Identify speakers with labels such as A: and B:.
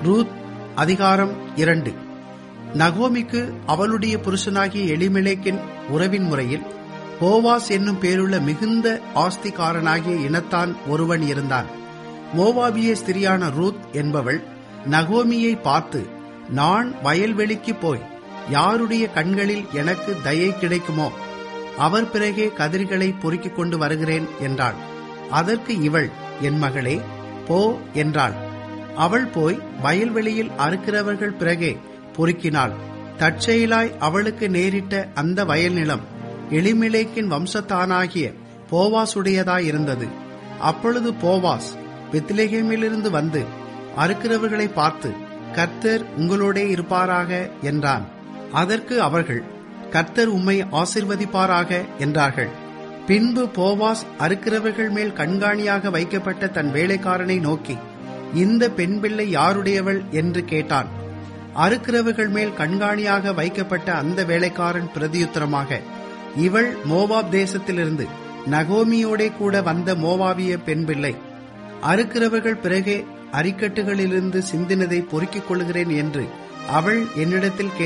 A: Ruth அதிகாரம் இரண்டு நகோமிக்கு அவளுடைய புருஷனாகிய எளிமெலேக்கின் உறவின் முறையில் போவாஸ் என்னும் பேருள்ள மிகுந்த ஆஸ்திகாரனாகிய இனத்தான் ஒருவன் இருந்தான் மோவாபிய ஸ்திரியான ரூத் என்பவள் நகோமியை பார்த்து நான் வயல்வெளிக்கு போய் யாருடைய கண்களில் எனக்கு தயை கிடைக்குமோ அவர் பிறகே கதிர்களை பொறுக்கிக் கொண்டு வருகிறேன் என்றாள் அதற்கு இவள் என் மகளே போ என்றாள் அவள் போய் வயல்வெளியில் அறுக்கிறவர்கள் பிறகே பொறுக்கினாள் தற்செயலாய் அவளுக்கு நேரிட்ட அந்த வயல் நிலம் எளிமிலேக்கின் வம்சத்தானாகிய போவாசுடையதாயிருந்தது அப்பொழுது போவாஸ் பெத்லேஹேமிலிருந்து வந்து அறுக்கிறவர்களை பார்த்து கர்த்தர் உங்களோடே இருப்பாராக என்றான் அதற்கு அவர்கள் கர்த்தர் உம்மை ஆசிர்வதிப்பாராக என்றார்கள் பின்பு போவாஸ் அறுக்கிறவர்கள் மேல் கண்காணியாக வைக்கப்பட்ட தன் வேலைக்காரனை நோக்கி இந்த பெண் பிள்ளை யாருடையவள் என்று கேட்டான் அறுக்கிறவர்கள் மேல் கண்காணியாக வைக்கப்பட்ட அந்த வேலைக்காரன் பிரதியுத்தரமாக இவள் மோவாப் தேசத்திலிருந்து நகோமியோடே கூட வந்த மோவாவிய பெண் பிள்ளை அறுக்கிறவர்கள் பிறகே அரிக்கட்டுகளிலிருந்து சிந்தினதை பொறுக்கிக் கொள்கிறேன் என்று அவள் என்னிடத்தில்